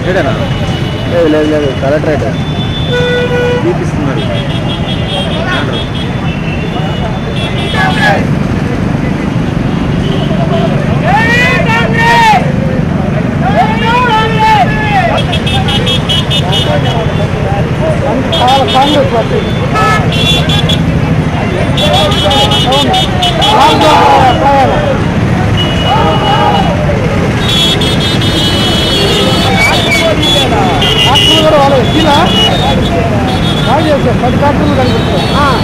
ఏడనా లేదు లేదు లేదు కలెక్టరేట్ చూపిస్తున్నారు కాంగ్రెస్ పార్టీ కూడా వాళ్ళు ఇలా బాగా చేశారు పది కార్టూన్లు కనిపిస్తారు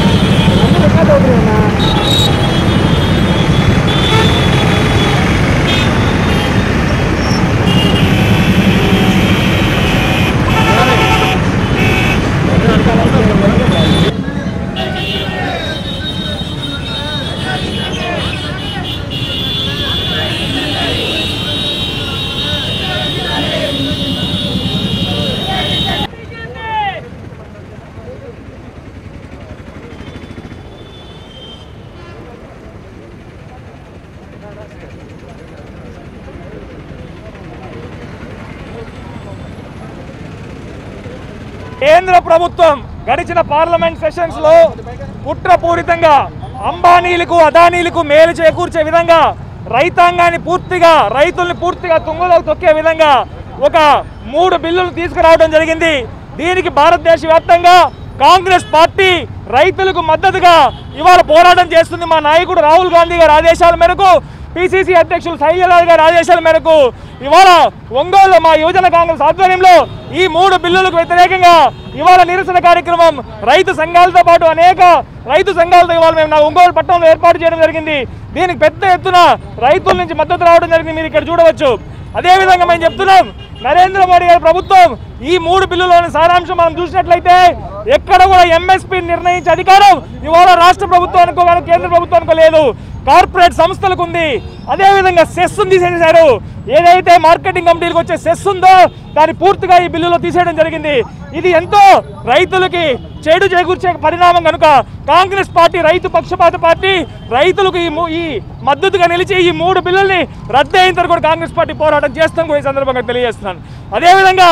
కేంద్ర ప్రభుత్వం గడిచిన పార్లమెంట్ సెషన్స్ లో కుట్రపూరితంగా అంబానీలకు అదానీలకు మేలు చేకూర్చే విధంగా రైతాంగాన్ని పూర్తిగా రైతుల్ని పూర్తిగా తుంగలోకి తొక్కే విధంగా ఒక మూడు బిల్లులు తీసుకురావడం జరిగింది దీనికి భారతదేశ వ్యాప్తంగా కాంగ్రెస్ పార్టీ రైతులకు మద్దతుగా ఇవాళ పోరాటం చేస్తుంది మా నాయకుడు రాహుల్ గాంధీ గారి ఆదేశాల మేరకు పిసిసి అధ్యక్షులు శైలజాద్ గారి ఆదేశాల మేరకు ఇవాళ ఒంగోలు మా యువజన కాంగ్రెస్ ఆధ్వర్యంలో ఈ మూడు బిల్లులకు వ్యతిరేకంగా ఇవాళ నిరసన కార్యక్రమం రైతు సంఘాలతో పాటు అనేక రైతు సంఘాలతో ఇవాళ మేము నా ఒంగోలు పట్టణంలో ఏర్పాటు చేయడం జరిగింది దీనికి పెద్ద ఎత్తున రైతుల నుంచి మద్దతు రావడం జరిగింది మీరు ఇక్కడ చూడవచ్చు అదేవిధంగా మేము చెప్తున్నాం నరేంద్ర మోడీ గారి ప్రభుత్వం ఈ మూడు బిల్లులోని సారాంశం మనం చూసినట్లయితే ఎక్కడ కూడా ఎంఎస్పీ నిర్ణయించే అధికారం ఇవాళ రాష్ట్ర ప్రభుత్వానికో కానీ కేంద్ర ప్రభుత్వానికో లేదు కార్పొరేట్ సంస్థలకు ఉంది అదేవిధంగా సెస్ తీసేశారు ఏదైతే మార్కెటింగ్ కమిటీలకు వచ్చే సెస్ ఉందో దాన్ని పూర్తిగా ఈ బిల్లులో తీసేయడం జరిగింది ఇది ఎంతో రైతులకి చెడు చేకూర్చే పరిణామం కనుక కాంగ్రెస్ పార్టీ రైతు పక్షపాత పార్టీ రైతులకు ఈ మూ- ఈ మద్దతుగా నిలిచి ఈ మూడు బిల్లుల్ని రద్దు అయిన తర్వాత కూడా కాంగ్రెస్ పార్టీ పోరాటం చేస్తాం కూడా ఈ సందర్భంగా తెలియజేస్తున్నాను అదేవిధంగా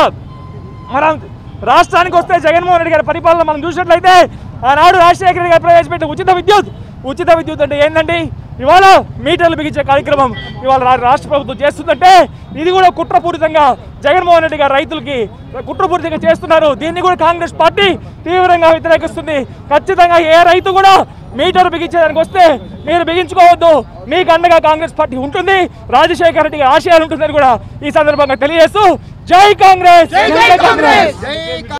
మనం రాష్ట్రానికి వస్తే జగన్మోహన్ రెడ్డి గారి పరిపాలన మనం చూసినట్లయితే ఆనాడు రాజశేఖర రెడ్డి గారు ప్రవేశపెట్టిన ఉచిత విద్యుత్ ఉచిత విద్యుత్ అంటే ఏంటండి ఇవాళ మీటర్లు బిగించే కార్యక్రమం ఇవాళ రా- రాష్ట్ర ప్రభుత్వం చేస్తుందంటే ఇది కూడా కుట్రపూరితంగా జగన్మోహన్ రెడ్డి గారు రైతులకి కుట్రపూరితంగా చేస్తున్నారు దీన్ని కూడా కాంగ్రెస్ పార్టీ తీవ్రంగా వ్యతిరేకిస్తుంది ఖచ్చితంగా ఏ రైతు కూడా మీటర్ బిగించేదానికి వస్తే మీరు బిగించుకోవద్దు మీకు అండగా కాంగ్రెస్ పార్టీ ఉంటుంది రాజశేఖర రెడ్డి గారి ఆశయాలు ఉంటుందని కూడా ఈ సందర్భంగా తెలియజేస్తూ జై కాంగ్రెస్ జై కాంగ్రెస్